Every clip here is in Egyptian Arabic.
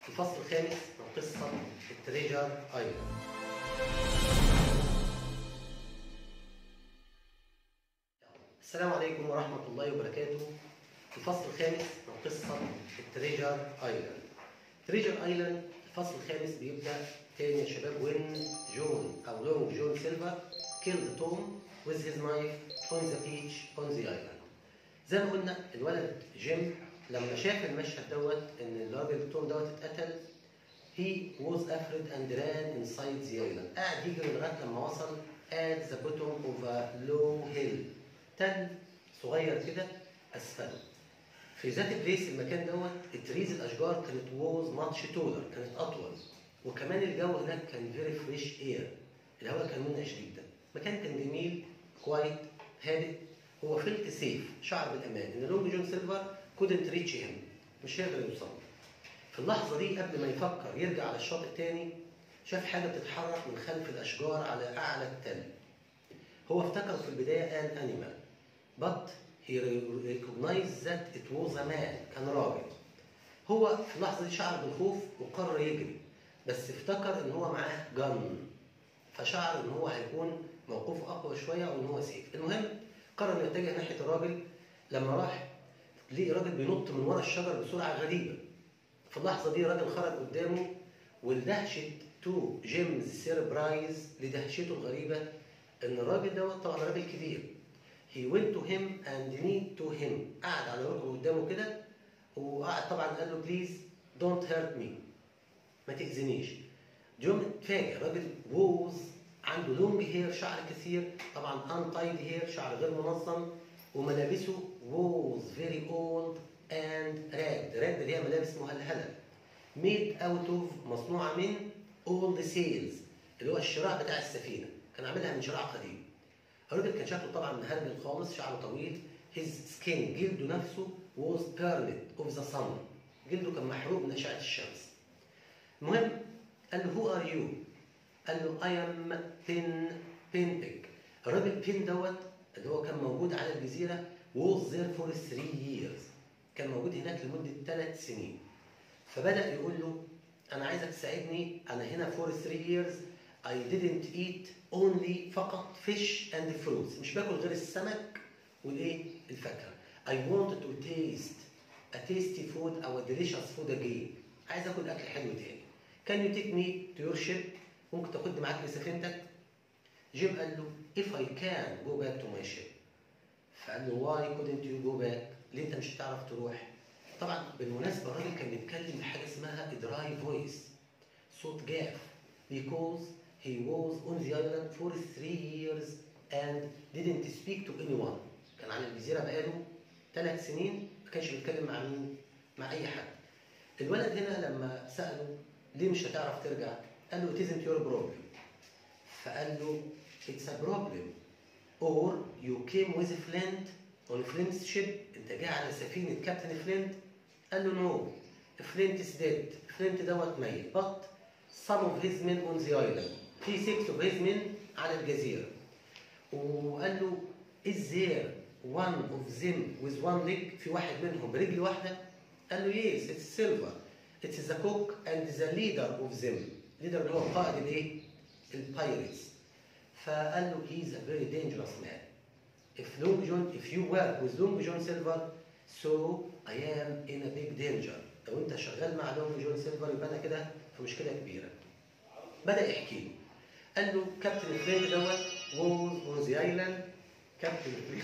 الفصل الخامس من قصة التريجر ايلاند السلام عليكم ورحمة الله وبركاته الفصل الخامس من قصة التريجر ايلاند تريجر ايلاند الفصل الخامس بيبدأ تاني يا شباب وين جون أو لونج جون سيلفر killed توم with his knife on the beach on the island زي ما قلنا الولد جيم لما شاف المشهد دوت ان الراجل توم دوت اتقتل he was afraid and ran inside the island قاعد يجري لغايه لما وصل at the bottom of a low hill تل صغير كده اسفله في ذات بليس المكان دوت التريز الاشجار كانت ووز ماتش تولر كانت اطول وكمان الجو هناك كان فيري فريش اير الهواء كان منعش جدا المكان كان جميل كوايت هادئ هو فيلت سيف شعر بالامان ان لونج جون سيلفر كودنت ريتش هيم مش هيقدر يوصل في اللحظه دي قبل ما يفكر يرجع على الشاطئ تاني شاف حاجه بتتحرك من خلف الاشجار على اعلى التل هو افتكر في البدايه قال انيمال but he recognized that it was a man كان راجل هو في اللحظه دي شعر بالخوف وقرر يجري بس افتكر ان هو معاه جن فشعر ان هو هيكون موقفه اقوى شويه او ان هو سيف المهم قرر انه يتجه ناحيه الراجل لما راح لقي راجل بينط من ورا الشجر بسرعه غريبه في اللحظه دي راجل خرج قدامه ولدهشه تو جيمز سيربرايز لدهشته الغريبه ان الراجل دوت طبعا راجل كبير he went to him and kneed to him قعد على ركبه قدامه كده وقعد طبعا قال له بليز دونت هيرت مي ما تاذينيش جون اتفاجئ راجل ووز عنده لونج هير شعر كثير طبعا انتايد هير شعر غير منظم وملابسه ووز فيري اولد اند راجد راجد اللي هي ملابس مهلهله ميد اوت اوف مصنوعه من اولد سيلز اللي هو الشراع بتاع السفينه كان عاملها من شراع قديم الراجل كان شكله طبعا مهرجل خالص شعره طويل his skin جلده نفسه was burned of the sun جلده كان محروق من اشعه الشمس المهم قال له who are you قال له I am Pin Pinpig الراجل بين دوت اللي هو كان موجود على الجزيرة was there for three years كان موجود هناك لمدة ثلاث سنين فبدأ يقول له أنا عايزك تساعدني أنا هنا for three years I didn't eat only فقط fish and fruits مش باكل غير السمك والإيه الفاكهة I wanted to taste a tasty food أو a delicious food again عايز آكل أكل حلو تاني Can you take me to your ship ممكن تاخدني معاك لسفينتك جيم قال له if I can go back to my ship فقال له why couldn't you go back ليه انت مش هتعرف تروح طبعا بالمناسبه الراجل كان بيتكلم بحاجه اسمها دراي فويس صوت جاف because he was on the island for three years and didn't speak to anyone كان على الجزيره بقاله ثلاث سنين ما كانش بيتكلم مع مين مع اي حد الولد هنا لما ساله ليه مش هتعرف ترجع قال له it isn't your problem فقال له it's a problem or you came with Flint on Flint's ship انت جاي على سفينة كابتن فلينت قال له no Flint is dead Flint دوت ميت but some of his men on the island في six of his men على الجزيرة وقال له is there one of them with one leg في واحد منهم برجل واحدة قال له yes it's silver it's the cook and the leader of them leader اللي هو قائد الايه البايرتس فقال له he's a very dangerous man if Long John if you work with Long John Silver so I am in a big danger لو انت شغال مع لونج جون سيلفر يبقى انا كده في مشكله كبيره بدا يحكي له قال له كابتن فريد دوت ووز اون ذا ايلاند كابتن فريد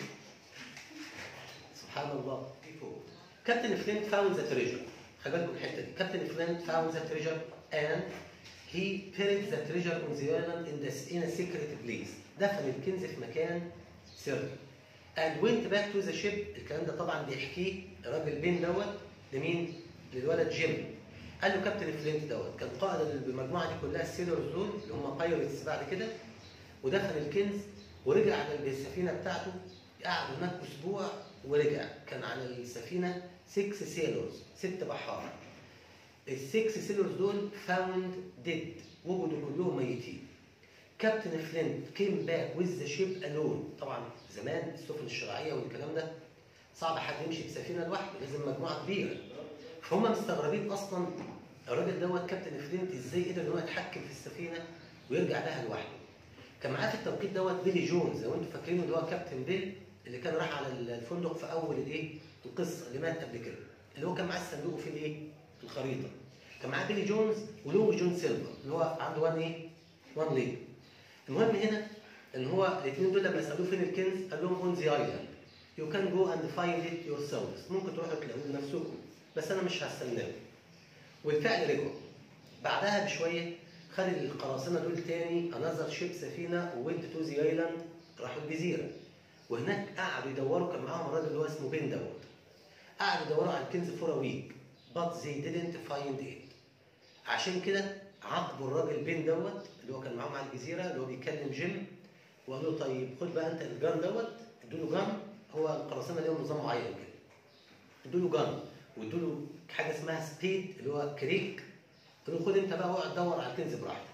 سبحان الله كابتن فلينت فاوند ذا تريجر خلي بالكم الحته دي كابتن فلينت فاوند ذا تريجر and he buried the treasure on the island in, the, in a secret place دفن الكنز في مكان سري and went back to the ship الكلام ده طبعا بيحكيه الراجل بين دوت لمين؟ للولد جيم قال له كابتن فلينت دوت كان قائد المجموعه دي كلها السيلرز دول اللي هم بايرتس بعد كده ودفن الكنز ورجع على السفينه بتاعته قعد هناك اسبوع ورجع كان على السفينه 6 سيلرز ست بحار السكس سيلرز دول فاوند ديد وجدوا كلهم ميتين كابتن فلينت كيم باك ويز ذا شيب الون طبعا زمان السفن الشراعيه والكلام ده صعب حد يمشي بسفينه لوحده لازم مجموعه كبيره فهم مستغربين اصلا الراجل دوت كابتن فلينت ازاي قدر ان هو يتحكم في السفينه ويرجع لها لوحده كان معاه في التوقيت دوت بيلي جونز لو انتم فاكرينه اللي هو كابتن بيل اللي كان راح على الفندق في اول الايه القصه اللي مات قبل كده اللي هو كان معاه الصندوق في الايه الخريطه كان معاه بيلي جونز ولونج جون سيلفر اللي هو عنده وان ايه وان ليج المهم هنا ان هو الاثنين دول لما سالوه فين الكنز قال لهم اون ذا ايلاند يو كان جو اند فايند ات يور سيلفز ممكن تروحوا تلاقوه بنفسكم بس انا مش هستناكم والفعل رجعوا بعدها بشويه خد القراصنه دول تاني انذر شيب سفينه وود تو ذا ايلاند راحوا الجزيره وهناك قعدوا يدوروا كان معاهم الراجل اللي هو اسمه بين دوت قعدوا يدوروا على الكنز فور ويك but they didn't find it عشان كده عاقبوا الراجل بين دوت اللي هو كان معاهم على الجزيره اللي هو بيتكلم جيم وقالوا له طيب خد بقى انت الجان دوت ادوا له جان هو القراصنه ليهم نظام معين كده ادوا له جان وادوا له حاجه اسمها سبيد اللي هو كريك قالوا له خد انت بقى واقعد دور على الكنز براحتك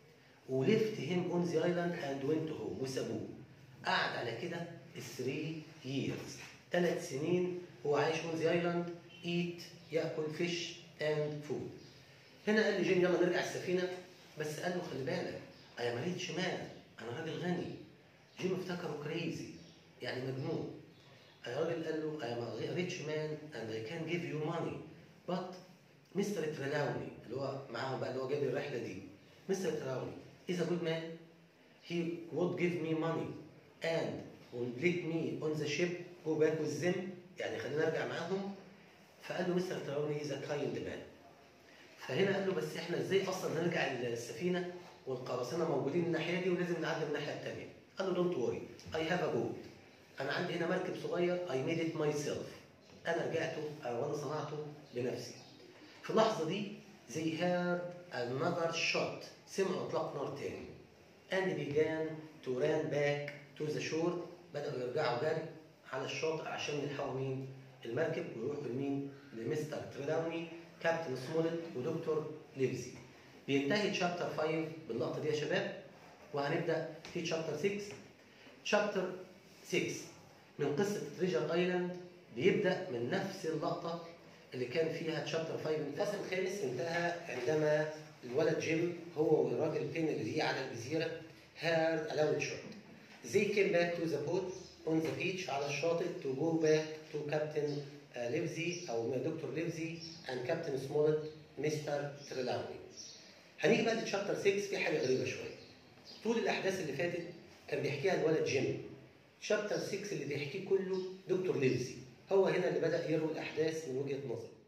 وليفت هيم اون ذا ايلاند اند وينت هوم وسابوه قعد على كده 3 years ثلاث سنين هو عايش اون ذا ايلاند ايت ياكل فيش اند فود هنا قال لي جيم يلا نرجع السفينه بس قال له خلي بالك انا ما ريتش مان انا راجل غني جيم افتكره كريزي يعني مجنون الراجل قال له I am a rich man and I can give you money but مستر ترالاوني اللي هو معاهم بقى اللي هو جايب الرحله دي مستر ترالاوني is a good man he would give me money and would let me on the ship go back with them يعني خلينا ارجع معاهم فقال له مستر ترالاوني is a kind man فهنا قال له بس احنا ازاي اصلا هنرجع السفينه والقراصنه موجودين الناحيه دي ولازم نعدي من الناحيه الثانيه قال له دونت وري اي هاف ا بوت انا عندي هنا مركب صغير اي ميد ات ماي سيلف انا رجعته او انا صنعته بنفسي في اللحظه دي they heard another shot سمعوا اطلاق نار تاني and began to run back to the shore بدأوا يرجعوا جري على الشاطئ عشان يلحقوا مين؟ المركب ويروحوا لمين؟ لمستر تريداوني كابتن سمولت ودكتور ليفزي بينتهي تشابتر 5 باللقطه دي يا شباب وهنبدا في تشابتر 6 تشابتر 6 من قصه تريجر ايلاند بيبدا من نفس اللقطه اللي كان فيها تشابتر 5 الفصل الخامس انتهى عندما الولد جيم هو والراجل بين اللي هي على الجزيره هارد الاود شوت They came back to the boat on the beach على الشاطئ to go back to Captain ليفزي او دكتور ليفزي and كابتن سمولت مستر تريلاوني هنيجي بقى لتشابتر 6 في حاجه غريبه شويه طول الاحداث اللي فاتت كان بيحكيها الولد جيم شابتر 6 اللي بيحكيه كله دكتور ليفزي هو هنا اللي بدا يروي الاحداث من وجهه نظره